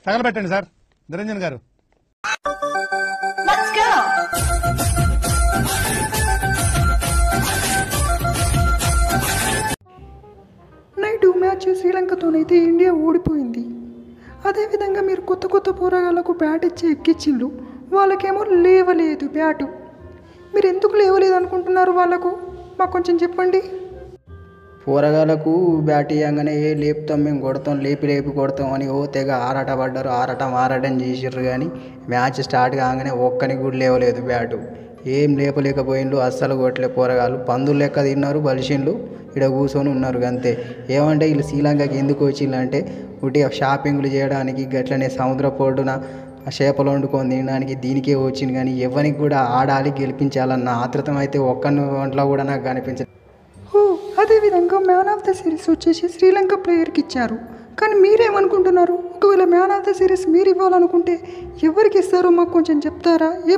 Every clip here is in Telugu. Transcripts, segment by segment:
తగలబెట్టండి సార్ నిరంజన్ గారు Let's go! నైట్ మ్యాచ్ శ్రీలంకతోనైతే ఇండియా ఓడిపోయింది అదేవిధంగా మీరు కొత్త కొత్త పోరాగాళ్ళకు బ్యాట్ ఇచ్చి ఎక్కించిండ్రు వాళ్ళకేమో లేవలేదు బ్యాటు మీరు ఎందుకు లేవలేదు అనుకుంటున్నారు వాళ్ళకు మాకు కొంచెం చెప్పండి పోరగాళ్ళకు బ్యాట్ ఇవ్వగానే ఏ లేపుతాం మేము కొడతాం లేపి లేపి కొడతాం అని ఓ తెగ ఆరాట పడ్డారు ఆరాటం ఆరాటం చేసిర్రు కానీ మ్యాచ్ స్టార్ట్ కాగానే ఒక్కనికి కూడా లేవలేదు బ్యాటు ఏం లేపలేకపోయిండ్రు అస్సలు కొట్టలే పోరగాళ్ళు పందులు లెక్క తిన్నారు బలిసిండ్లు ఇక్కడ కూర్చొని ఉన్నారు అంతే ఏమంటే వీళ్ళు శ్రీలంకకి ఎందుకు వచ్చిందంటే ఒకటి షాపింగ్లు చేయడానికి గట్లనే సముద్ర పోటున ఆ చేపలు వండుకొని తినడానికి దీనికే వచ్చింది కానీ ఎవరికి కూడా ఆడాలి గెలిపించాలన్న ఆత్రతం అయితే ఒక్కని ఒంట్లో కూడా నాకు కనిపించదు ఓ అదేవిధంగా మ్యాన్ ఆఫ్ ద సిరీస్ వచ్చేసి శ్రీలంక ప్లేయర్కి ఇచ్చారు కానీ మీరేమనుకుంటున్నారు ఒకవేళ మ్యాన్ ఆఫ్ ద సిరీస్ మీరు ఇవ్వాలనుకుంటే ఎవరికి ఇస్తారో మాకు కొంచెం చెప్తారా ఏ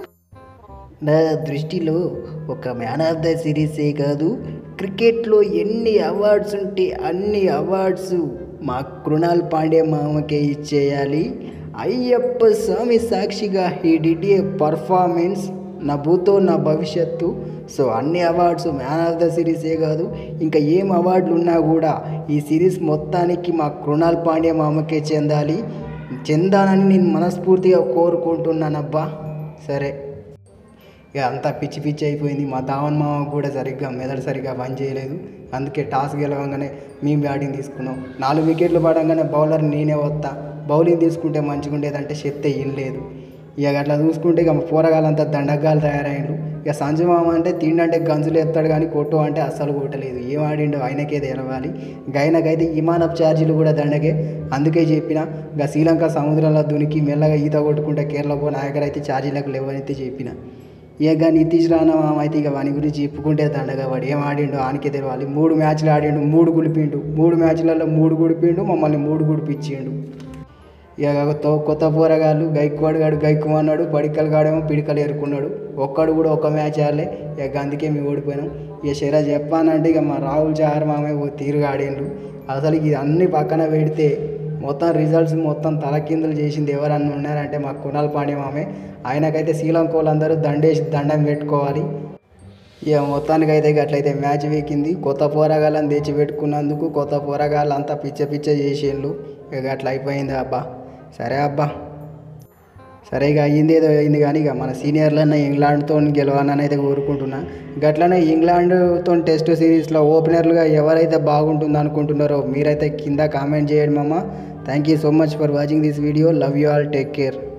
నా దృష్టిలో ఒక మ్యాన్ ఆఫ్ ద సిరీసే కాదు క్రికెట్లో ఎన్ని అవార్డ్స్ ఉంటే అన్ని అవార్డ్స్ మా కృణాల్ పాండే మామకే ఇచ్చేయాలి అయ్యప్ప స్వామి సాక్షిగా హీ డిడ్ ఏ పర్ఫార్మెన్స్ నా భూతో నా భవిష్యత్తు సో అన్ని అవార్డ్స్ మ్యాన్ ఆఫ్ ద సిరీసే కాదు ఇంకా ఏం అవార్డులు ఉన్నా కూడా ఈ సిరీస్ మొత్తానికి మా కృణాల్ పాండే మామకే చెందాలి చెందాలని నేను మనస్ఫూర్తిగా కోరుకుంటున్నానబ్బా సరే ఇక అంతా పిచ్చి పిచ్చి అయిపోయింది మా దావన్ మామ కూడా సరిగ్గా మెదడు సరిగ్గా పని చేయలేదు అందుకే టాస్ గెలవగానే మేము బ్యాటింగ్ తీసుకున్నాం నాలుగు వికెట్లు పడంగానే బౌలర్ నేనే వస్తా బౌలింగ్ తీసుకుంటే మంచిగా ఉండేదంటే చెప్తే ఏం లేదు ఇక అట్లా చూసుకుంటే ఇక పోరగాలంతా దండగాలు తయారైండు ఇక సంజు మామ అంటే తిండంటే గంజులు ఎత్తాడు కానీ కొట్టు అంటే అస్సలు కొట్టలేదు ఏం ఆడిండో ఆయనకే తెలవాలి గైనకైతే విమానపు ఛార్జీలు కూడా దండగే అందుకే చెప్పిన ఇక శ్రీలంక సముద్రంలో దునికి మెల్లగా ఈత కొట్టుకుంటే కేరళ పో నాయకులు అయితే ఛార్జీలకు లేవనైతే చెప్పిన ఇక నితీష్ రానా మామ అయితే ఇక వాని గురించి చెప్పుకుంటే దండగా వాడు ఏం ఆడిండు ఆనికే తెలవాలి మూడు మ్యాచ్లు ఆడిండు మూడు గుడిపిండు మూడు మ్యాచ్లలో మూడు గుడిపిండు మమ్మల్ని మూడు గుడిపించిండు ఇక కొత్త- కొత్త పోరగాళ్ళు గైక్వాడు గాడు గైకు అన్నాడు పడికలు గాడేమో పిడికలు ఏరుకున్నాడు ఒక్కడు కూడా ఒక మ్యాచ్ ఆడలే ఇక అందుకే మేము ఓడిపోయినాం ఇక షెరా చెప్పానంటే ఇక మా రాహుల్ చహర్ మామే ఓ తీరుగా ఆడిండు అసలు ఇది అన్ని పక్కన పెడితే మొత్తం రిజల్ట్స్ మొత్తం తలకిందులు చేసింది ఎవరన్నా ఉన్నారంటే మా కుణాల్ పాండే మామే ఆయనకైతే శ్రీలంక వాళ్ళందరూ దండేసి దండం పెట్టుకోవాలి ఇక మొత్తానికి అయితే అట్లయితే మ్యాచ్ వీకింది కొత్త పోరగాళ్ళని తెచ్చి పెట్టుకున్నందుకు కొత్త పోరగాళ్ళు అంతా పిచ్చ పిచ్చ చేసిండ్రు ఇక అట్లా అయిపోయింది అబ్బా సరే అబ్బా సరే ఇక అయ్యింది ఏదో అయింది కానీ ఇక మన సీనియర్లన్న ఇంగ్లాండ్తో గెలవాలని అయితే కోరుకుంటున్నా గట్లనే ఇంగ్లాండ్తో టెస్ట్ సిరీస్లో ఓపెనర్లుగా ఎవరైతే బాగుంటుందో అనుకుంటున్నారో మీరైతే కింద కామెంట్ చేయండి మామ thank you so much for watching this video love you all take care